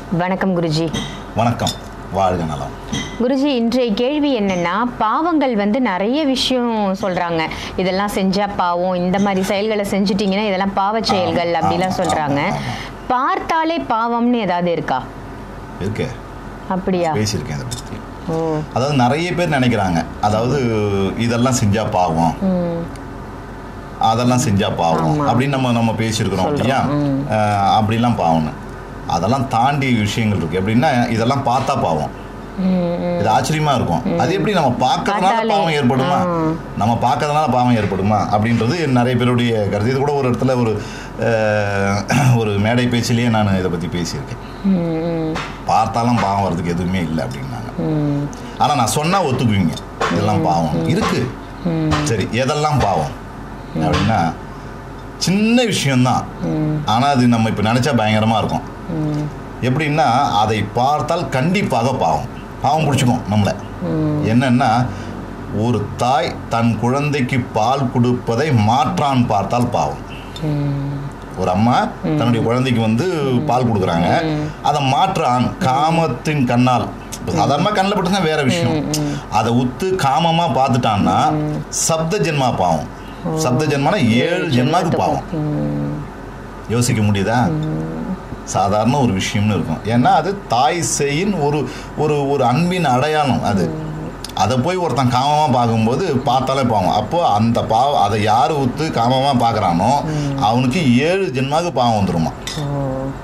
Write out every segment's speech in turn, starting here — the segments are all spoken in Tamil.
வணக்கம் குருஜி வணக்கம் வாழ்க நலம் குருஜி இன்றைய கேள்வி என்னன்னா பாவங்கள் வந்து நிறைய விஷயம் சொல்றாங்க இதெல்லாம் செஞ்சா பாவம் இந்த மாதிரி செயல்களை செஞ்சுட்டீங்கன்னா இதெல்லாம் பாவ செயல்கள் ஆமா, அப்படிலாம் ஆமா, சொல்றாங்க ஆமா, பார்த்தாலே பாவம்னு ஏதாவது இருக்கா இருக்கே அப்படியா பேசியிருக்கேன் அதை பற்றி ஓ அதாவது நிறைய பேர் நினைக்கிறாங்க அதாவது இதெல்லாம் செஞ்சா பாவம் ம் அதெல்லாம் செஞ்சா பாவம் ஆமா. அப்படின்னு நம்ம நம்ம பேசியிருக்கிறோம் சொல்றோம். இல்லையா ம். அஹ், அப்படிலாம் பாவம்னு அதெல்லாம் தாண்டி விஷயங்கள் இருக்கு எப்படின்னா இதெல்லாம் பார்த்தா பாவம் இது ஆச்சரியமா இருக்கும் அது எப்படி நம்ம பார்க்கறதுனால பார்த்தாலே, பாவம் ஏற்படுமா ஆ. நம்ம பார்க்கறதுனால பாவம் ஏற்படுமா அப்படின்றது நிறைய பேருடைய கருத்து இது கூட ஒரு இடத்துல ஒரு அஹ், ஒரு மேடை பேச்சிலேயே நான் இதை பற்றி பேசியிருக்கேன் ம், பார்த்தாலும் பாவம் வர்றதுக்கு எதுவுமே இல்லை அப்படின்னாங்க ம், ஆனால் நான் சொன்னா ஒத்துக்குவீங்க இதெல்லாம் பாவம் இருக்கு சரி எதெல்லாம் பாவம் அப்படின்னா சின்ன விஷயம்தான் ஆனால் அது நம்ம இப்போ நினச்சா பயங்கரமாக இருக்கும் ம், எப்படின்னா அதை பார்த்தால் கண்டிப்பாக பாவம் பாவம் பிடிச்சிக்கும் நம்மளை என்னன்னா ஒரு தாய் தன் குழந்தைக்கு பால் கொடுப்பதை மாற்றான் பார்த்தால் பாவம் ம். ஒரு அம்மா தன்னுடைய குழந்தைக்கு வந்து பால் கொடுக்குறாங்க அதை மாற்றான் காமத்தின் கண்ணால் இப்ப சாதாரணமா கண்ணில் பட்டுனா வேற விஷயம் அதை உத்து காமமா பார்த்துட்டான்னா சப்த ஜென்மா பாவம் சப்த ஜென்மானா ஏழு ஜென்மாக்கு பாவம் ம், யோசிக்க முடியுதா சாதாரண ஒரு விஷயம்னு இருக்கும் ஏன்னா அது தாய் செய்யின் ஒரு ஒரு ஒரு அன்பின் அடையாளம் அது அதை போய் ஒருத்தன் காமமாக பார்க்கும்போது பார்த்தாலே பாவம் அப்போ அந்த பாவம் அதை யார் ஊத்து காமமாக பார்க்குறானோ அவனுக்கு ஏழு ஜென்மாவுக்கு பாவம் வந்துருமா ஓ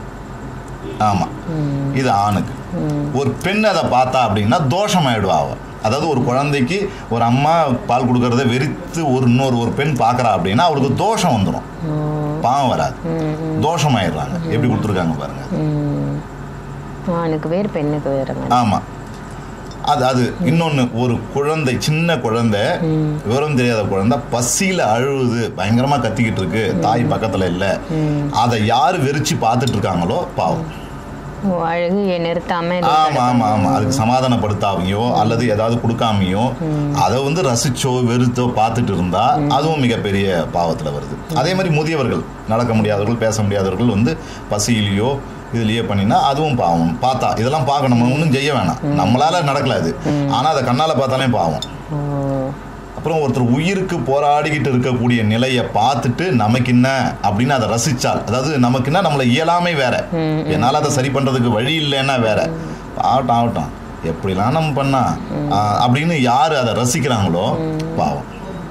ஆமாம் இது ஆணுக்கு ஒரு பெண் அதை பார்த்தா அப்படின்னா தோஷமாயிடுவா அவ அதாவது ஒரு குழந்தைக்கு ஒரு அம்மா பால் கொடுக்கறத வெறித்து ஒரு இன்னொரு ஒரு பெண் பார்க்குறா அப்படின்னா அவளுக்கு தோஷம் வந்துடும் பாவம் வராது தோஷமாயிடுறாங்க எப்படி கொடுத்துருக்காங்க பாருங்க ம். ஆணுக்கு வேறு பெண்ணுக்கு வேறு மாதிரி ஆமாம் அது அது இன்னொன்று ஒரு குழந்தை சின்ன குழந்தை விவரம் தெரியாத குழந்தை பசியில் அழுவுது பயங்கரமாக கத்திக்கிட்டு இருக்கு தாய் பக்கத்தில் இல்லை அதை யார் வெறிச்சு பார்த்துட்டு இருக்காங்களோ பாவம் ஓ அழுகையை நிறுத்தாம இது ஆமா ஆமா ஆமா அதுக்கு சமாதானப்படுத்தாமையோ அல்லது ஏதாவது கொடுக்காமையோ அதை வந்து ரசிச்சோ வெறுத்தோ பார்த்துட்டு இருந்தா அதுவும் மிகப்பெரிய பாவத்துல வருது அதே மாதிரி முதியவர்கள் நடக்க முடியாதவர்கள் பேச முடியாதவர்கள் வந்து பசியிலையோ இதுலயே பண்ணினா அதுவும் பாவம் பார்த்தா இதெல்லாம் பார்க்கணும் நம்ம ஒன்றும் செய்ய வேணாம் நம்மளால நடக்கல அது ஆனா அதை கண்ணால பார்த்தாலே பாவம் ஓ அப்புறம் ஒருத்தர் உயிருக்கு போராடிக்கிட்டு இருக்கக்கூடிய நிலையை பார்த்துட்டு நமக்கு என்ன அப்படின்னு அதை ரசிச்சால் அதாவது நமக்கு என்ன நம்மளை இயலாமை வேற என்னால் அதை சரி பண்ணுறதுக்கு வழி இல்லைன்னா வேற ஆகட்டும் ஆகட்டும் எப்படிலாம் நம்ம பண்ணா ஆ, அப்படின்னு யார் அதை ரசிக்கிறாங்களோ பாவம்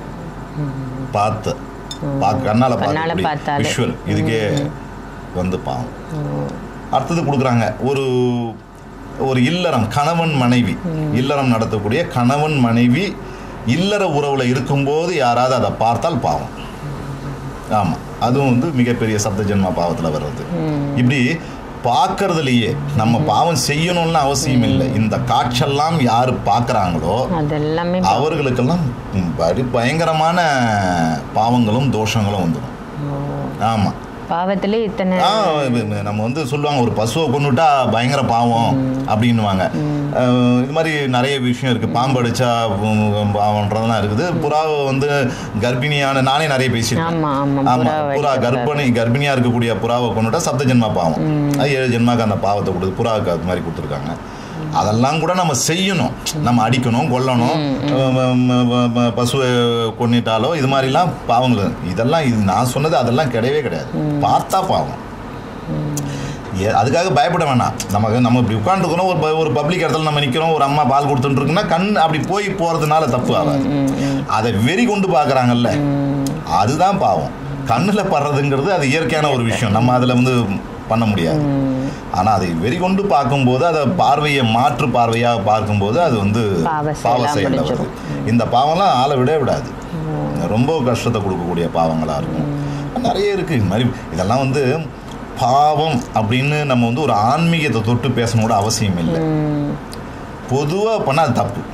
பார்த்து பார்க்க கண்ணால் கண்ணால பார்க்கக்கூடிய பார்த்தாலே. விஷுவல் இதுக்கே வந்து பாவம் அடுத்தது கொடுக்குறாங்க ஒரு ஒரு இல்லறம் கணவன் மனைவி இல்லறம் நடத்தக்கூடிய கணவன் மனைவி இல்லற உறவுல இருக்கும்போது யாராவது அதை பார்த்தால் பாவம் ஆமா அதுவும் வந்து மிகப்பெரிய சப்த ஜென்ம பாவத்துல வர்றது இப்படி பார்க்கறதுலயே நம்ம பாவம் செய்யணும்னு அவசியம் இல்லை இந்த காட்செல்லாம் யாரு பார்க்கறாங்களோ அதெல்லாமே அவர்களுக்கெல்லாம் பரி பயங்கரமான பாவங்களும் தோஷங்களும் வந்துடும் ஆமா பாவத்திலே இத்தனை ஆ, நம்ம வந்து சொல்லுவாங்க ஒரு பசுவை கொண்டுட்டா பயங்கர பாவம் அப்படின்னுவாங்க அஹ், இது மாதிரி நிறைய விஷயம் இருக்கு பாம்பு அடிச்சா உம், பாவம்ன்றதெல்லாம் இருக்குது புறாவை வந்து கர்ப்பிணியான நானே நிறைய பேசியிருக்கேன் ஆமா ஆமா ஆமா புறா புறா வழிபடுறாரு. கர்ப்பிணி கர்ப்பிணியா இருக்கக்கூடிய புறாவை கொண்டுட்டா சப்த ஜென்மா பாவம் அது ஏழு ஜென்மாக்கு அந்த பாவத்தை கொடுத்து புறாவுக்கு அது மாதிரி கொடுத்துருக்காங்க அதெல்லாம் கூட நம்ம செய்யணும் நம்ம அடிக்கணும் கொல்லணும் அஹ் ம- ம- ம- பசுவை கொன்னிட்டாலோ இது மாதிரிலாம் பாவங்கள் இதெல்லாம் இது நான் சொன்னது அதெல்லாம் கிடையவே கிடையாது பார்த்தா பாவம் ஏ- அதுக்காக பயப்பட வேணாம் நமக்கு நம்ம இப்படி உட்காந்துருக்கிறோம் ஒரு ப- ஒரு பப்ளிக் இடத்துல நம்ம நிற்கிறோம் ஒரு அம்மா பால் கொடுத்துட்டு இருக்குன்னா கண் அப்படி போய் போகிறதுனால தப்பு ஆகாது அதை வெறி கொண்டு பார்க்குறாங்கல்ல அதுதான் பாவம் கண்ணில் படுறதுங்கிறது அது இயற்கையான ஒரு விஷயம் நம்ம அதில் வந்து பண்ண முடியாது ஆனால் அதை வெறி கொண்டு பார்க்கும்போது அதை பார்வையை மாற்று பார்வையாக பார்க்கும்போது அது வந்து பாவ பாவ செயலா செயலில் வருது முடிஞ்சிரும். இந்த பாவம்லாம் ஆளை விடவே விடாது ரொம்ப கஷ்டத்தை கொடுக்கக்கூடிய பாவங்களாக இருக்கும் நிறைய இருக்குது இது மாதிரி இதெல்லாம் வந்து பாவம் அப்படின்னு நம்ம வந்து ஒரு ஆன்மீகத்தை தொட்டு பேசணும் கூட அவசியம் இல்லை பொதுவாக பண்ணால் அது தப்பு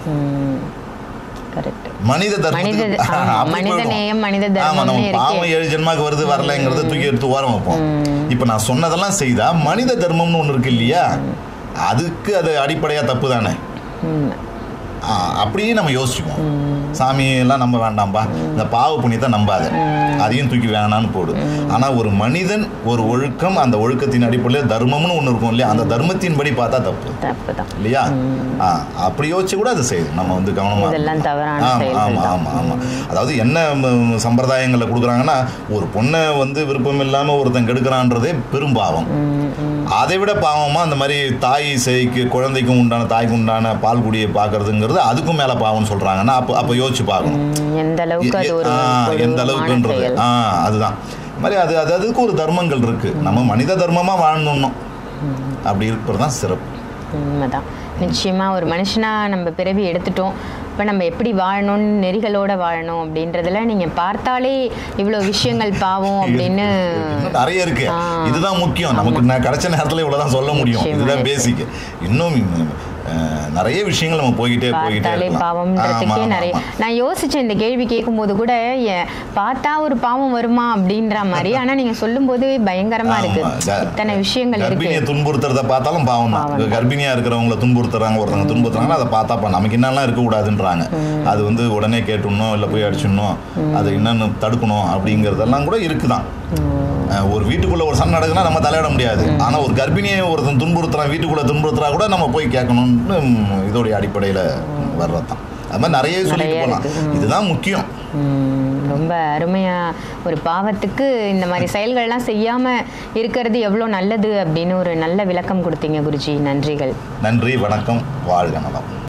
கரெக்ட் மனித தர்மத்துக்கு மனித- ஆமா, அப்படி மனித போயிடும். நேயம், மனித ஆமா தர்மம்னு நம்ம இருக்கே. பாவம் ஏழு ஜென்மாக்கு வருது வரலைங்கிறத தூக்கி எடுத்து ஓரம் வைப்போம் இப்போ நான் சொன்னதெல்லாம் செய்தா மனித தர்மம்னு ஒன்று இருக்கு இல்லையா அதுக்கு அது அடிப்படையா தப்பு தானே உண்மை ஆ, அப்படியே நம்ம யோசிச்சுக்குவோம் சாமி எல்லாம் நம்ப வேண்டாம்பா இந்த பாவ புண்ணியத்தை நம்பாத அதையும் தூக்கி வேணான்னு போடு ஆனா ஒரு மனிதன் ஒரு ஒழுக்கம் அந்த ஒழுக்கத்தின் அடிப்படையில் தர்மம்னு ஒண்ணு இருக்கும் இல்லையா அந்த தர்மத்தின்படி பார்த்தா தப்பு தப்பு தான் இல்லையா ஆ, அப்படி யோசிச்சு கூட அது செய்யுது நம்ம வந்து கவனமா இதெல்லாம் தவறான ஆமா செயல்கள் ஆமா தான். ஆமா ஆமா அதாவது என்ன ம், சம்பிரதாயங்கள்ல கொடுக்குறாங்கன்னா ஒரு பொண்ணை வந்து விருப்பம் இல்லாம ஒருத்தன் கெடுக்கிறான்றதே பெரும் பாவம் அதை விட பாவமா அந்த மாதிரி தாய் செய்க்கு குழந்தைக்கும் உண்டான தாய்க்கு உண்டான பால் குடியை பார்க்கறதுங்கிறது அதுக்கும் மேல பாவம்னு சொல்றாங்கன்னா அப்போ அப்போ யோசிச்சு பார்க்கணும் ம், எந்த அளவுக்கு அது ஒரு ஆ, எந்த கொடூரமான அளவுக்குன்றது செயல். ஆ அதுதான் இந்த மாதிரி அது அது அதுக்கு ஒரு தர்மங்கள் இருக்கு நம்ம மனித தர்மமா வாழணும் அப்படி இருக்கிறது தான் சிறப்பு உண்மைதான் நிச்சயமா ஒரு மனுஷனா நம்ம பிறவி எடுத்துட்டோம் இப்போ நம்ம எப்படி வாழணும் நெறிகளோட வாழணும் அப்படின்றதுல நீங்க பார்த்தாலே இவ்வளோ விஷயங்கள் பாவம் அப்படின்னு இன்னும் நிறைய இருக்கு ஆ. இதுதான் முக்கியம் நமக்கு நான் கிடைச்ச நேரத்துல இவ்வளவுதான் சொல்ல முடியும் நிச்சயமா, இதுதான் நிச்சயமா. பேசிக் இன்னும் அஹ், நிறைய விஷயங்கள் நம்ம போய்கிட்டே போய்கிட்டே பார்த்தாலே இருக்கலாம். பாவம்ன்றதுக்கே ஆமா, நிறைய ஆமா. நான் யோசிச்சேன் இந்த கேள்வி கேட்கும்போது கூட ஏ, பார்த்தா ஒரு பாவம் வருமா அப்படின்ற மாதிரி ஆனா நீங்க சொல்லும்போது பயங்கரமா இருக்கு ஆமா. க- இத்தனை விஷயங்கள் இருக்கு கர்ப்பிணியை துன்புறுத்துறத பார்த்தாலும் பாவம் தான் பாவம் தான். கர்ப்பிணியா இருக்கிறவங்கள துன்புறுத்துறாங்க ஒருத்தவங்க துன்புறுத்துறாங்கன்னா அதை பார்த்தா பா- நமக்கு என்னெல்லாம் இருக்கக்கூடாதுன்றாங்க அது வந்து உடனே கேட்டுடணும் இல்லை போய் அடிச்சிடணும் அது என்னன்னு தடுக்கணும் அப்படிங்கிறதெல்லாம் கூட இருக்குதான் அஹ், ஒரு வீட்டுக்குள்ள ஒரு சண்டை நடக்குதுன்னா நம்ம தலையிட முடியாது ஆனா ஒரு கர்ப்பிணியை ஒருத்தன் துன்புறுத்துறான் வீட்டுக்குள்ள துன்புறுத்துறா கூட நம்ம போய் கேட்கணும்னு ம், இதோடைய அடிப்படையில வர்றதுதான் அது மாதிரி நிறைய சொல்லிட்டு நிறைய போகலாம் இருக்கு. இதுதான் முக்கியம் ம், ரொம்ப அருமையா ஒரு பாவத்துக்கு இந்த மாதிரி செயல்கள்லாம் செய்யாம இருக்கிறது எவ்வளோ நல்லது அப்படின்னு ஒரு நல்ல விளக்கம் கொடுத்தீங்க குருஜி நன்றிகள் நன்றி வணக்கம் வாழ்க நலம்